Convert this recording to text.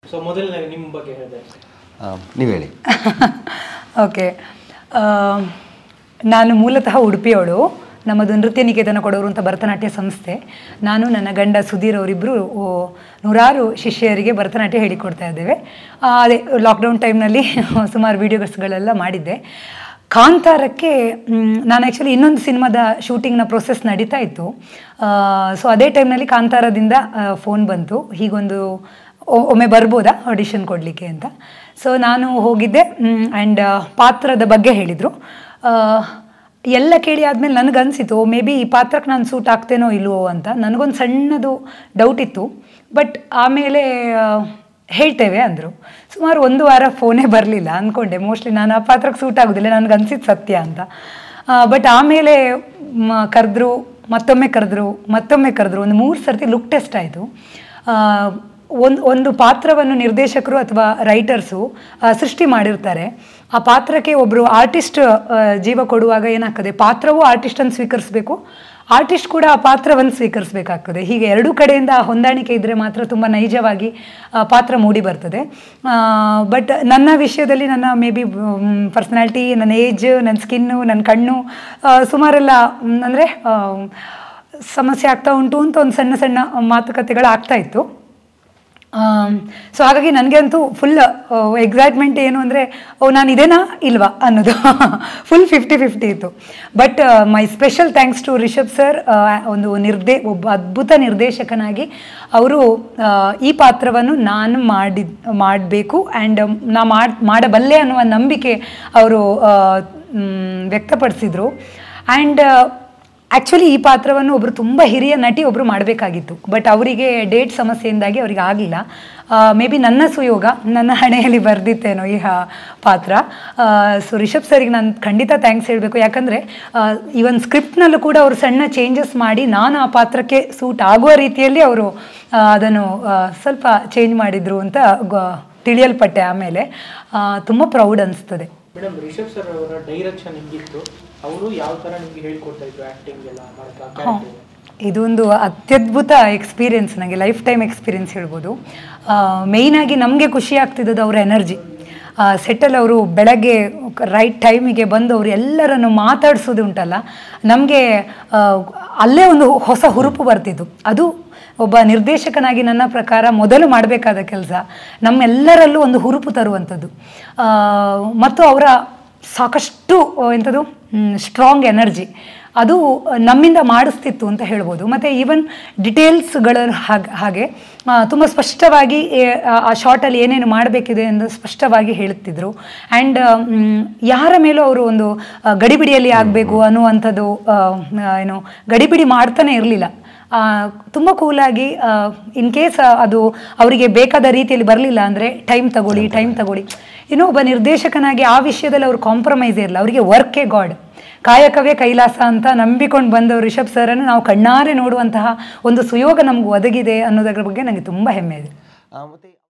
so ಮೊದಲನೇ ನಿಮ್ಮ ಬಗ್ಗೆ ಹೇಳಿದೆ ನೀವು ಹೇಳಿ ಓಕೆ ನಾನು ಮೂಲತಃ ಉಡುಪಿಯವಳು ನಮ್ಮದು ನೃತ್ಯ ನಿಕೇತನ ಕೊಡೋರು ಅಂತ ಭರತನಾಟ್ಯ ಸಂಸ್ಥೆ ನಾನು ನನ್ನ ಗಂಡ ಸುಧೀರ್ ಅವರಿಬ್ಬರು ನೂರಾರು ಶಿಷ್ಯರಿಗೆ ಭರತನಾಟ್ಯ ಹೇಳಿಕೊಡ್ತಾ ಇದ್ದೇವೆ ಆ, ಅದೇ ಲಾಕ್ಡೌನ್ ಟೈಮ್ನಲ್ಲಿ ಸುಮಾರು ವೀಡಿಯೋಸ್ಗಳೆಲ್ಲ ಮಾಡಿದ್ದೆ ಕಾಂತಾರಕ್ಕೆ ಮ್, ನಾನು ಆ್ಯಕ್ಚುಲಿ ಇನ್ನೊಂದು ಸಿನಿಮಾದ ಶೂಟಿಂಗ್ನ ಪ್ರೊಸೆಸ್ ನಡೀತಾ ಇತ್ತು ಸೊ ಅದೇ ಟೈಮ್ನಲ್ಲಿ ಕಾಂತಾರದಿಂದ ಫೋನ್ ಬಂತು ಹೀಗೊಂದು ಒ- ಒಮ್ಮೆ ಬರ್ಬೋದಾ ಆಡಿಷನ್ ಕೊಡಲಿಕ್ಕೆ ಅಂತ ಸೊ ನಾನು ಹೋಗಿದ್ದೆ ಆ್ಯಂಡ್ ಪಾತ್ರದ ಬಗ್ಗೆ ಹೇಳಿದರು ಎಲ್ಲ ಕೇಳಿ ಆದಮೇಲೆ ನನಗನ್ಸಿತು ಮೇ ಬಿ ಈ ಪಾತ್ರಕ್ಕೆ ನಾನು ಸೂಟ್ ಆಗ್ತೇನೋ ಇಲ್ವೋ ಅಂತ ನನಗೊಂದು ಸಣ್ಣದು ಡೌಟ್ ಇತ್ತು ಬಟ್ ಆಮೇಲೆ ಆ, ಹೇಳ್ತೇವೆ ಅಂದರು ಸುಮಾರು ಒಂದು ವಾರ ಫೋನೇ ಬರಲಿಲ್ಲ ಅಂದ್ಕೊಂಡೆ ಮೋಸ್ಟ್ಲಿ ನಾನು ಆ ಪಾತ್ರಕ್ಕೆ ಸೂಟ್ ಆಗೋದಿಲ್ಲ ನನಗೆ ಅನ್ಸಿದ್ದು ಸತ್ಯ ಅಂತ ಬಟ್ ಆಮೇಲೆ ಕರೆದ್ರು ಮತ್ತೊಮ್ಮೆ ಕರೆದ್ರು ಮತ್ತೊಮ್ಮೆ ಕರೆದ್ರು ಒಂದು ಮೂರು ಸರ್ತಿ ಲುಕ್ ಟೆಸ್ಟ್ ಆಯಿತು ಒಂದು ಒಂದು ಪಾತ್ರವನ್ನು ನಿರ್ದೇಶಕರು ಅಥವಾ ರೈಟರ್ಸು ಸೃಷ್ಟಿ ಮಾಡಿರ್ತಾರೆ ಆ ಪಾತ್ರಕ್ಕೆ ಒಬ್ಬರು ಆರ್ಟಿಸ್ಟ್ ಜೀವ ಕೊಡುವಾಗ ಏನಾಗ್ತದೆ ಪಾತ್ರವೂ ಆರ್ಟಿಸ್ಟನ್ನು ಸ್ವೀಕರಿಸಬೇಕು ಆರ್ಟಿಸ್ಟ್ ಕೂಡ ಆ ಪಾತ್ರವನ್ನು ಸ್ವೀಕರಿಸಬೇಕಾಗ್ತದೆ ಹೀಗೆ ಎರಡೂ ಕಡೆಯಿಂದ ಆ ಹೊಂದಾಣಿಕೆ ಇದ್ದರೆ ಮಾತ್ರ ತುಂಬ ನೈಜವಾಗಿ ಆ ಪಾತ್ರ ಮೂಡಿ ಬರ್ತದೆ ಬಟ್ ನನ್ನ ವಿಷಯದಲ್ಲಿ ನನ್ನ ಮೇ ಬಿ ಪರ್ಸ್ನಾಲಿಟಿ ನನ್ನ ಏಜ್ ನನ್ನ ಸ್ಕಿನ್ನು ನನ್ನ ಕಣ್ಣು ಆ, ಸುಮಾರೆಲ್ಲ ಅಂದರೆ ಸಮಸ್ಯೆ ಆಗ್ತಾ ಉಂಟು ಅಂತ ಒಂದು ಸಣ್ಣ ಸಣ್ಣ ಮಾತುಕತೆಗಳು ಆಗ್ತಾ ಇತ್ತು ಸೊ ಹಾಗಾಗಿ ನನಗೆ ಅಂತೂ ಫುಲ್ ಎಕ್ಸೈಟ್ಮೆಂಟ್ ಏನು ಅಂದರೆ ಓ ನಾನು ಇದೇನಾ ಇಲ್ವಾ ಅನ್ನೋದು ಫುಲ್ ಫಿಫ್ಟಿ ಫಿಫ್ಟಿ ಇತ್ತು but my special thanks to Rishab sir ಒಂದು ನಿರ್ದೇ ಒಬ್ಬ ಅದ್ಭುತ ನಿರ್ದೇಶಕನಾಗಿ ಅವರು ಈ ಪಾತ್ರವನ್ನು ನಾನು ಮಾಡಿ ಮಾಡಬೇಕು ಆ್ಯಂಡ್ ನಾ ಮಾಡಿ ಮಾಡಬಲ್ಲೆ ಅನ್ನುವ ನಂಬಿಕೆ ಅವರು ವ್ಯಕ್ತಪಡಿಸಿದರು ಆ್ಯಂಡ್ ಆ್ಯಕ್ಚುಲಿ ಈ ಪಾತ್ರವನ್ನು ಒಬ್ಬರು ತುಂಬ ಹಿರಿಯ ನಟಿ ಒಬ್ಬರು ಮಾಡಬೇಕಾಗಿತ್ತು ಬಟ್ ಅವರಿಗೆ ಡೇಟ್ ಸಮಸ್ಯೆಯಿಂದಾಗಿ ಅವರಿಗೆ ಆಗಲಿಲ್ಲ ಮೇ ಬಿ ನನ್ನ ಸುಯೋಗ ನನ್ನ ಹಣೆಯಲ್ಲಿ ಬರೆದಿತ್ತೇನೋ ಈ ಹ- ಪಾತ್ರ ಸೊ ರಿಷಬ್ ಸರಿಗೆ ನಾನು ಖಂಡಿತ ಥ್ಯಾಂಕ್ಸ್ ಹೇಳಬೇಕು ಯಾಕಂದರೆ ಈವನ್ ಸ್ಕ್ರಿಪ್ಟ್ನಲ್ಲೂ ಕೂಡ ಅವರು ಸಣ್ಣ ಚೇಂಜಸ್ ಮಾಡಿ ನಾನು ಆ ಪಾತ್ರಕ್ಕೆ ಸೂಟ್ ಆಗುವ ರೀತಿಯಲ್ಲಿ ಅವರು ಅದನ್ನು ಆ, ಸ್ವಲ್ಪ ಚೇಂಜ್ ಮಾಡಿದರು ಅಂತ ಗ- ತಿಳಿಯಲ್ಪಟ್ಟೆ ಆಮೇಲೆ ತುಂಬ ಪ್ರೌಡ್ ಅನಿಸ್ತದೆ ಮೇಡಮ್ ರಿಷಬ್ ಸರ್ ಅವರ ಡೈರೆಕ್ಷನ್ ಹೆಂಗಿತ್ತು ಅವರು ಯಾವ ತರ ನಿಮ್ಗೆ ಹೇಳ್ಕೊಡ್ತಾ ಇದ್ರು ಆಕ್ಟಿಂಗ್ ಎಲ್ಲ ಮಾಡಕ್ಕೆ ಕ್ಯಾರೆಕ್ಟರ್ ಇದೊಂದು ಅತ್ಯದ್ಭುತ ಎಕ್ಸ್ಪೀರಿಯನ್ಸ್ ನನಗೆ ಲೈಫ್ ಟೈಮ್ ಎಕ್ಸ್ಪೀರಿಯನ್ಸ್ ಹೇಳ್ಬೋದು ಮೇಯ್ನಾಗಿ ನಮಗೆ ಖುಷಿ ಆಗ್ತಿದ್ದದ್ದು ಅವರ ಎನರ್ಜಿ ಸೆಟ್ಟಲ್ಲಿ ಅವರು ಬೆಳಗ್ಗೆ ರೈಟ್ ಟೈಮಿಗೆ ಬಂದು ಅವರು ಎಲ್ಲರನ್ನು ಮಾತಾಡಿಸೋದು ಉಂಟಲ್ಲ ನಮಗೆ ಅಲ್ಲೇ ಒಂದು ಹೊಸ ಹುರುಪು ಬರ್ತಿತ್ತು ಅದು ಒಬ್ಬ ನಿರ್ದೇಶಕನಾಗಿ ನನ್ನ ಪ್ರಕಾರ ಮೊದಲು ಮಾಡಬೇಕಾದ ಕೆಲಸ ನಮ್ಮೆಲ್ಲರಲ್ಲೂ ಒಂದು ಹುರುಪು ತರುವಂಥದ್ದು ಆ, ಮತ್ತು ಅವರ ಸಾಕಷ್ಟು ಆ, ಎಂಥದ್ದು ಸ್ಟ್ರಾಂಗ್ ಎನರ್ಜಿ ಅದು ನಮ್ಮಿಂದ ಮಾಡಿಸ್ತಿತ್ತು ಅಂತ ಹೇಳ್ಬೋದು ಮತ್ತು ಈವನ್ ಡಿಟೇಲ್ಸ್ಗಳ ಹಾಗೆ ಹಾಗೆ ತುಂಬ ಸ್ಪಷ್ಟವಾಗಿ ಏ- ಆ- ಆ ಶಾರ್ಟಲ್ಲಿ ಏನೇನು ಮಾಡಬೇಕಿದೆ ಎಂದು ಸ್ಪಷ್ಟವಾಗಿ ಹೇಳುತ್ತಿದ್ದರು ಆ್ಯಂಡ್ ಯಾರ ಮೇಲೂ ಅವರು ಒಂದು ಆ, ಗಡಿಬಿಡಿಯಲ್ಲಿ ಆಗಬೇಕು ಅನ್ನುವಂಥದ್ದು ಆ, ಏನು ಗಡಿಬಿಡಿ ಮಾಡ್ತಾನೆ ಇರಲಿಲ್ಲ ತುಂಬ ಕೂಲಾಗಿ ಇನ್ ಕೇಸ್ ಅದು ಅವರಿಗೆ ಬೇಕಾದ ರೀತಿಯಲ್ಲಿ ಬರಲಿಲ್ಲ ಅಂದರೆ ಟೈಮ್ ತಗೊಳ್ಳಿ ಟೈಮ್ ತಗೊಳ್ಳಿ ಇನ್ನೂ ಒಬ್ಬ ನಿರ್ದೇಶಕನಾಗಿ ಆ ವಿಷಯದಲ್ಲಿ ಅವರು ಕಾಂಪ್ರಮೈಸ್ ಇರಲ್ಲ ಅವರಿಗೆ ವರ್ಕೇ ಗಾಡ್ ಕಾಯಕವೇ ಕೈಲಾಸ ಅಂತ ನಂಬಿಕೊಂಡು ಬಂದವರು ರಿಷಬ್ ಸರನ್ನು ನಾವು ಕಣ್ಣಾರೆ ನೋಡುವಂತಹ ಒಂದು ಸುಯೋಗ ನಮ್ಗೆ ಒದಗಿದೆ ಅನ್ನೋದರ ಬಗ್ಗೆ ನನಗೆ ತುಂಬ ಹೆಮ್ಮೆ ಇದೆ ಆ, ಮತ್ತೆ